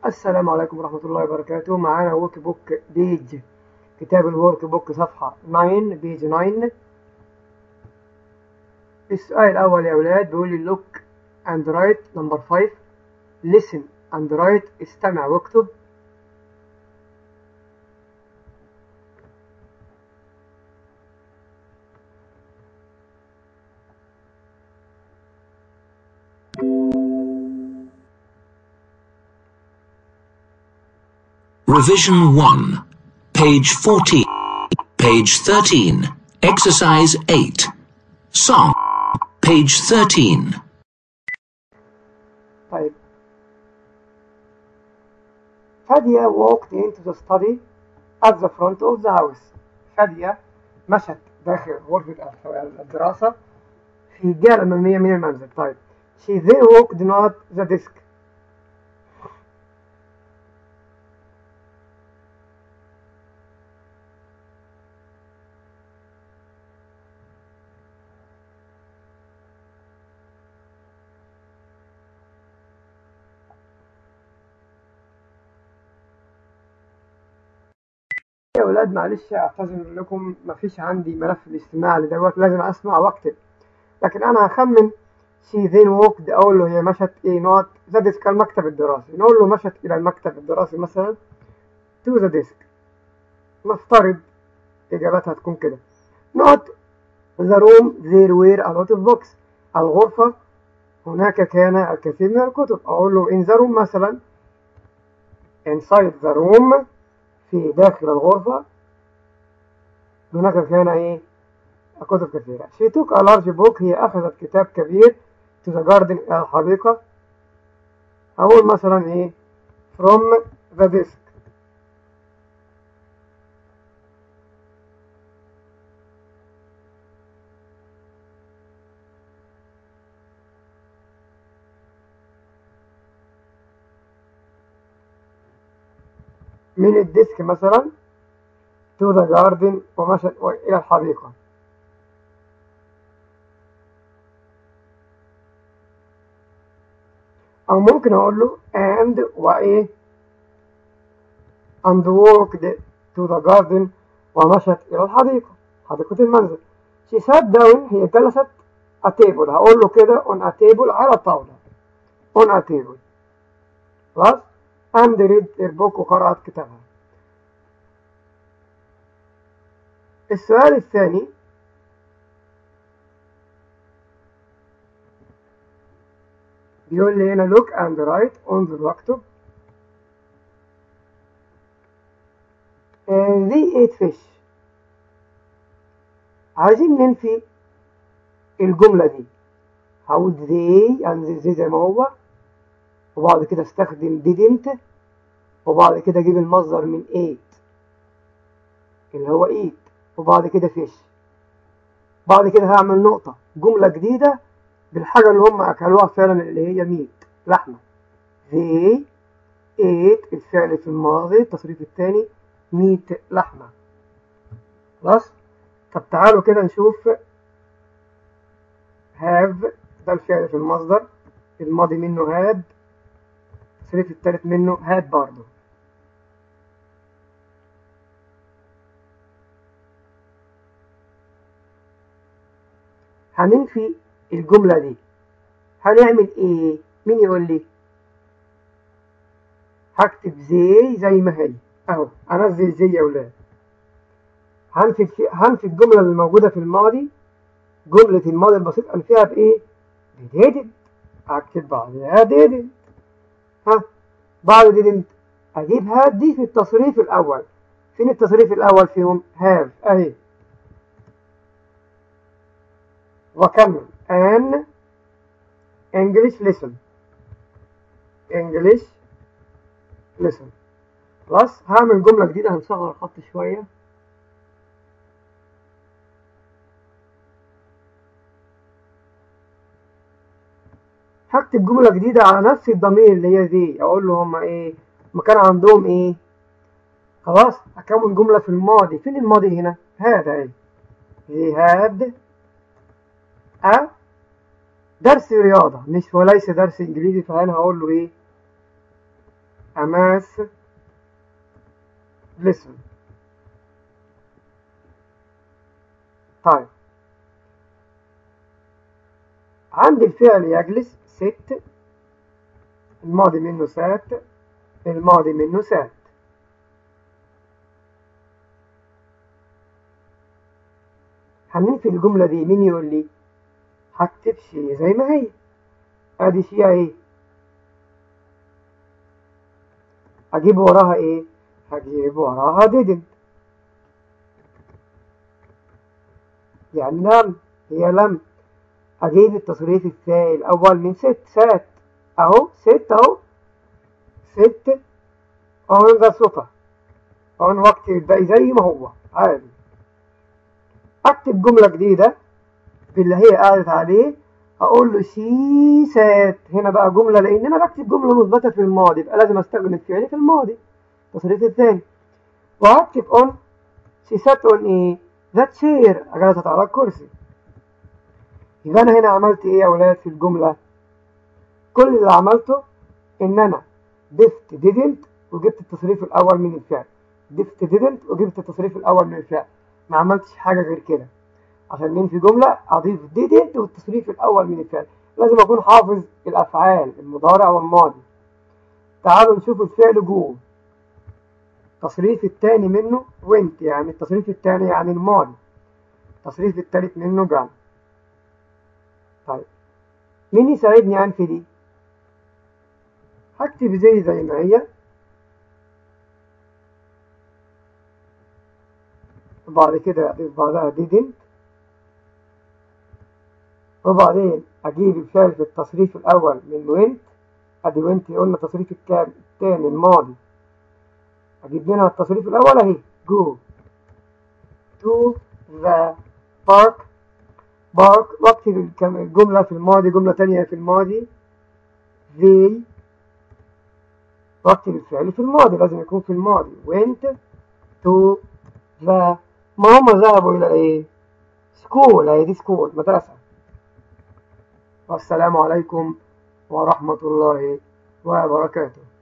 السلام عليكم ورحمة الله وبركاته معانا ورك بوك بيج كتاب الورك بوك صفحة 9 بيج 9 السؤال الأول يا أولاد بيقول لي look and write number 5 listen and write استمع واكتب Revision 1, page 14, page 13, exercise 8, song, page 13. طيب فادية walked into the study at the front of the house فادية مشت داخل غرفة الدراسة في الجهة الأمامية من المنزل طيب she then walked not the desk يا ولاد معلش اعتذر لكم مفيش عندي ملف الاستماع لدوت لازم اسمع واكتب لكن انا هخمن شي ذين ووكد اقول له هي مشت ايه نوت ذا ديسك المكتب الدراسي نقول له مشت الى المكتب الدراسي مثلا تو ذا ديسك نفترض اجابتها تكون كده نوت ذا روم there were a lot of books الغرفة هناك كان الكثير من الكتب اقول له in the room مثلا inside the room في داخل الغرفة هناك كان إيه كتب كثيرة she took a large book هي أخذت كتاب كبير to the garden إلى الحديقة أقول مثلا إيه from the desk من الديسك مثلا to the garden ومشت إلى الحديقة أو ممكن أقول له and وإيه and walked to the garden ومشت إلى الحديقة حديقة المنزل she sat down هي جلست a table هقول له كده on a table على الطاولة on a table خلاص and read her book وقرأت كتابها السؤال الثاني بيقول لي هنا look and write انظر واكتب and they ate fish عايزين ننفي الجملة دي هقول they and they زي ما هو وبعد كده استخدم didn't وبعد كده اجيب المصدر من ate اللي هو eat وبعد كده فيش بعد كده هعمل نقطة جملة جديدة بالحاجة اللي هم أكلوها فعلا اللي هي ميت لحمة they ate الفعل في الماضي التصريف الثاني ميت لحمة خلاص طب تعالوا كده نشوف have ده الفعل في المصدر الماضي منه had التصريف الثالث منه had برضه هننفي الجملة دي هنعمل ايه مين يقول لي هكتب زي زي ما هي اهو انزل زي يا اولاد هنفي هنفي الجملة اللي موجودة في الماضي جملة الماضي البسيط انفيها بايه didn't اكتب بعدها didn't ها بعد didn't اجيب هاد دي في التصريف الاول فين التصريف الاول فيهم have اهي وكمل an English lesson English lesson خلاص هعمل جملة جديدة هنصغر الخط شوية هكتب جملة جديدة على نفس الضمير اللي هي دي أقول له هما إيه هما كان عندهم إيه خلاص أكون جملة في الماضي فين الماضي هنا هذا إيه he had a درس رياضة مش وليس درس إنجليزي فهنا هقول له إيه amass listen طيب عند الفعل يجلس ست الماضي منه سات الماضي منه سات هننفي الجملة دي مين يقول لي هكتب شيء زي ما هي ادي شيء ايه اجيب وراها ايه هجيب وراها didn't يعني لم هي لم اجيب التصريف الثاني الاول من ست سات اهو ست اهو ست on the sofa on وقت الباقي زي ما هو عادي اكتب جملة جديدة باللي هي قالت عليه اقول له شي سات هنا بقى جملة لان انا بكتب جملة مثبتة في الماضي يبقى لازم استخدم الفعل في الماضي التصريف الثاني وهكتب on شي سات on ايه ذات شير جلست على الكرسي يبقى انا هنا عملت ايه يا ولاد في الجملة كل اللي عملته ان انا ضفت didn't وجبت التصريف الاول من الفعل ضفت didn't وجبت التصريف الاول من الفعل ما عملتش حاجة غير كده عشان ننفي جملة أضيف didn't والتصريف الأول من الفعل لازم أكون حافظ الأفعال المضارع والماضي تعالوا نشوف الفعل جو التصريف الثاني منه went يعني التصريف الثاني يعني الماضي التصريف الثالث منه جان طيب مين يساعدني أنفي دي؟ هكتب زي زي ما هي وبعد كده أضيف بعدها didn't وبعدين أجيب الفعل في التصريف الأول من went أدي went قلنا التصريف الكام التاني الماضي أجيب منها التصريف الأول أهي go to the park park واكتب الجملة في الماضي جملة تانية في الماضي they واكتب الفعل في الماضي لازم يكون في الماضي went to the ما هم ذهبوا إلى إيه؟ سكول هي دي سكول مدرسة والسلام عليكم ورحمة الله وبركاته